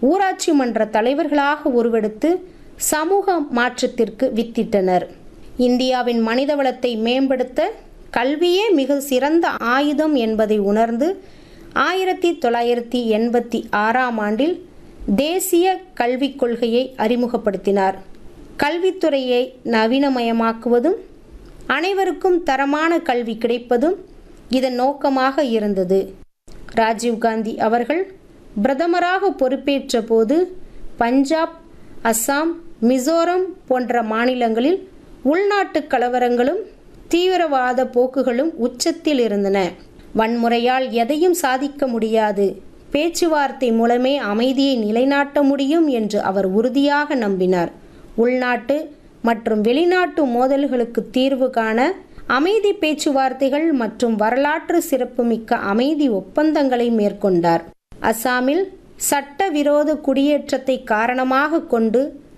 ஊராட்சி மன்ற தலைவர்களாக உருவெடுத்து சமூக மாற்றத்திற்கு வித்திட்டனர் இந்தியாவின் மனிதவளத்தை மேம்படுத்த கல்வியே மிக சிறந்த ஆயுதம் என்பதை உணர்ந்து ஆயிரத்தி தொள்ளாயிரத்தி எண்பத்தி ஆறாம் ஆண்டில் தேசிய கல்விக் கொள்கையை அறிமுகப்படுத்தினார் கல்வித்துறையை நவீனமயமாக்குவதும் அனைவருக்கும் தரமான கல்வி கிடைப்பதும் இதன் நோக்கமாக இருந்தது ராஜீவ்காந்தி அவர்கள் பிரதமராக பொறுப்பேற்ற போது பஞ்சாப் அஸ்ஸாம் மிசோரம் போன்ற மாநிலங்களில் உள்நாட்டு கலவரங்களும் தீவிரவாத போக்குகளும் உச்சத்தில் இருந்தன வன்முறையால் எதையும் சாதிக்க முடியாது பேச்சுவார்த்தை மூலமே அமைதியை நிலைநாட்ட முடியும் என்று அவர் உறுதியாக நம்பினார் உள்நாட்டு மற்றும் வெளிநாட்டு மோதல்களுக்கு தீர்வு காண அமைதி பேச்சுவார்த்தைகள் மற்றும் வரலாற்று சிறப்புமிக்க அமைதி ஒப்பந்தங்களை மேற்கொண்டார் அசாமில் சட்டவிரோத குடியேற்றத்தை காரணமாக கொண்டு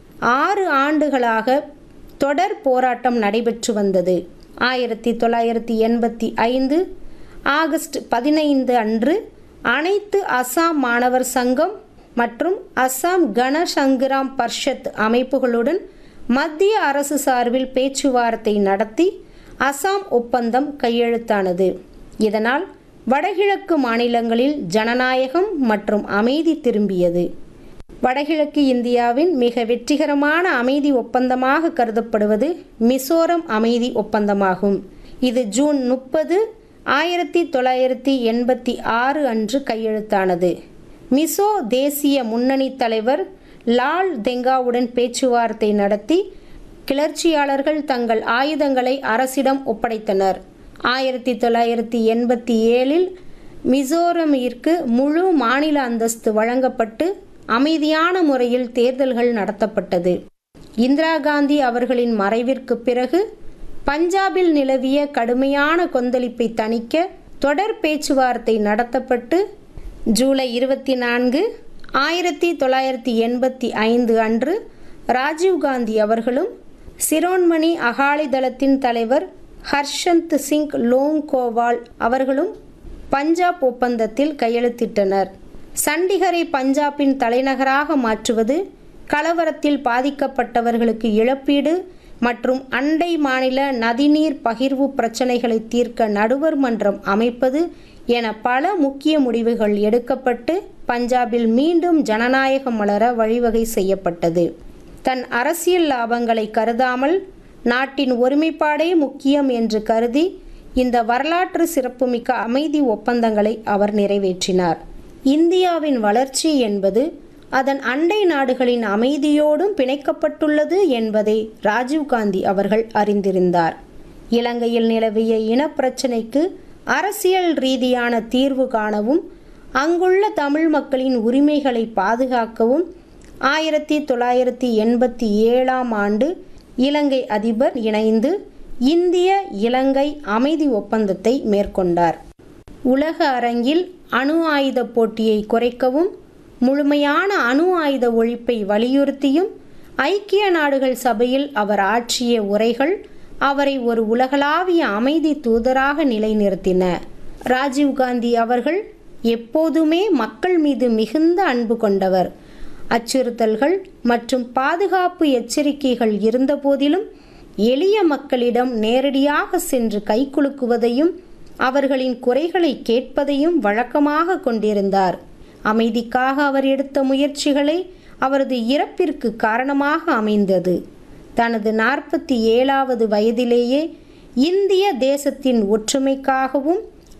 ஆறு ஆண்டுகளாக தொடர் போராட்டம் நடைபெற்று வந்தது ஆயிரத்தி தொள்ளாயிரத்தி எண்பத்தி ஐந்து ஆகஸ்ட் பதினைந்து அன்று அனைத்து அசாம் மாணவர் சங்கம் மற்றும் அசாம் கன சங்கிராம் பர்ஷத் அமைப்புகளுடன் மத்திய அரசு சார்பில் பேச்சுவார்த்தை நடத்தி அசாம் ஒப்பந்தம் கையெழுத்தானது இதனால் வடகிழக்கு மாநிலங்களில் ஜனநாயகம் மற்றும் அமைதி திரும்பியது வடகிழக்கு இந்தியாவின் மிக வெற்றிகரமான அமைதி ஒப்பந்தமாக கருதப்படுவது மிசோரம் அமைதி ஒப்பந்தமாகும் இது ஜூன் முப்பது ஆயிரத்தி தொள்ளாயிரத்தி எண்பத்தி ஆறு அன்று கையெழுத்தானது மிசோ தேசிய முன்னணி தலைவர் லால் தெங்காவுடன் பேச்சுவார்த்தை நடத்தி கிளர்ச்சியாளர்கள் தங்கள் ஆயுதங்களை அரசிடம் ஒப்படைத்தனர் ஆயிரத்தி தொள்ளாயிரத்தி எண்பத்தி ஏழில் மிசோரமிற்கு முழு மாநில அந்தஸ்து வழங்கப்பட்டு அமைதியான முறையில் தேர்தல்கள் நடத்தப்பட்டது இந்திரா காந்தி அவர்களின் மறைவிற்கு பிறகு பஞ்சாபில் நிலவிய கடுமையான கொந்தளிப்பை தணிக்க தொடர் பேச்சுவார்த்தை நடத்தப்பட்டு ஜூலை இருபத்தி நான்கு ஆயிரத்தி தொள்ளாயிரத்தி எண்பத்தி ஐந்து அன்று ராஜீவ்காந்தி அவர்களும் சிரோன்மணி அகாலிதளத்தின் தலைவர் ஹர்ஷந்த் சிங் லோங்கோவால் அவர்களும் பஞ்சாப் ஒப்பந்தத்தில் கையெழுத்திட்டனர் சண்டிகரை பஞ்சாபின் தலைநகராக மாற்றுவது கலவரத்தில் பாதிக்கப்பட்டவர்களுக்கு இழப்பீடு மற்றும் அண்டை மாநில நதிநீர் பகிர்வு பிரச்சனைகளை தீர்க்க நடுவர் மன்றம் அமைப்பது என பல முக்கிய முடிவுகள் எடுக்கப்பட்டு பஞ்சாபில் மீண்டும் ஜனநாயகம் மலர வழிவகை செய்யப்பட்டது தன் அரசியல் லாபங்களை கருதாமல் நாட்டின் ஒருமைப்பாடே முக்கியம் என்று கருதி இந்த வரலாற்று சிறப்புமிக்க அமைதி ஒப்பந்தங்களை அவர் நிறைவேற்றினார் இந்தியாவின் வளர்ச்சி என்பது அதன் அண்டை நாடுகளின் அமைதியோடும் பிணைக்கப்பட்டுள்ளது என்பதை ராஜீவ்காந்தி அவர்கள் அறிந்திருந்தார் இலங்கையில் நிலவிய இனப்பிரச்சினைக்கு அரசியல் ரீதியான தீர்வு காணவும் அங்குள்ள தமிழ் மக்களின் உரிமைகளை பாதுகாக்கவும் ஆயிரத்தி தொள்ளாயிரத்தி எண்பத்தி ஏழாம் ஆண்டு இலங்கை அதிபர் இணைந்து இந்திய இலங்கை அமைதி ஒப்பந்தத்தை மேற்கொண்டார் உலக அரங்கில் அணு ஆயுத போட்டியை குறைக்கவும் முழுமையான அணு ஆயுத ஒழிப்பை வலியுறுத்தியும் ஐக்கிய நாடுகள் சபையில் அவர் ஆற்றிய உரைகள் அவரை ஒரு உலகளாவிய அமைதி தூதராக நிலைநிறுத்தின ராஜீவ்காந்தி அவர்கள் எப்போதுமே மக்கள் மீது மிகுந்த அன்பு கொண்டவர் அச்சுறுத்தல்கள் மற்றும் பாதுகாப்பு எச்சரிக்கைகள் இருந்தபோதிலும் எளிய மக்களிடம் நேரடியாக சென்று கைகுலுக்குவதையும் அவர்களின் குறைகளை கேட்பதையும் வழக்கமாக கொண்டிருந்தார் அமைதிக்காக அவர் எடுத்த முயற்சிகளை அவரது இறப்பிற்கு காரணமாக அமைந்தது தனது நாற்பத்தி ஏழாவது வயதிலேயே இந்திய தேசத்தின் ஒற்றுமைக்காகவும்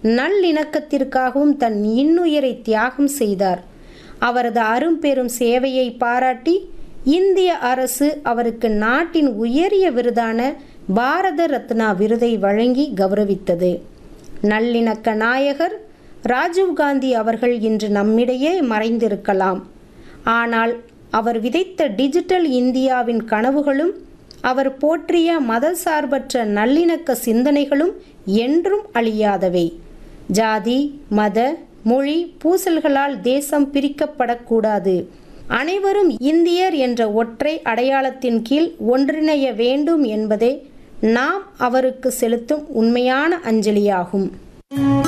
நல்லிணக்கத்திற்காகவும் தன் இன்னுயிரை தியாகம் செய்தார் அவரது அரும்பெரும் சேவையை பாராட்டி இந்திய அரசு அவருக்கு நாட்டின் உயரிய விருதான பாரத ரத்னா விருதை வழங்கி கௌரவித்தது நல்லிணக்க நாயகர் ராஜீவ்காந்தி அவர்கள் இன்று நம்மிடையே மறைந்திருக்கலாம் ஆனால் அவர் விதைத்த டிஜிட்டல் இந்தியாவின் கனவுகளும் அவர் போற்றிய மதசார்பற்ற நல்லிணக்க சிந்தனைகளும் என்றும் அழியாதவை ஜாதி மத மொழி பூசல்களால் தேசம் பிரிக்கப்படக்கூடாது அனைவரும் இந்தியர் என்ற ஒற்றை அடையாளத்தின் கீழ் ஒன்றிணைய வேண்டும் என்பதே நாம் அவருக்கு செலுத்தும் உண்மையான அஞ்சலியாகும்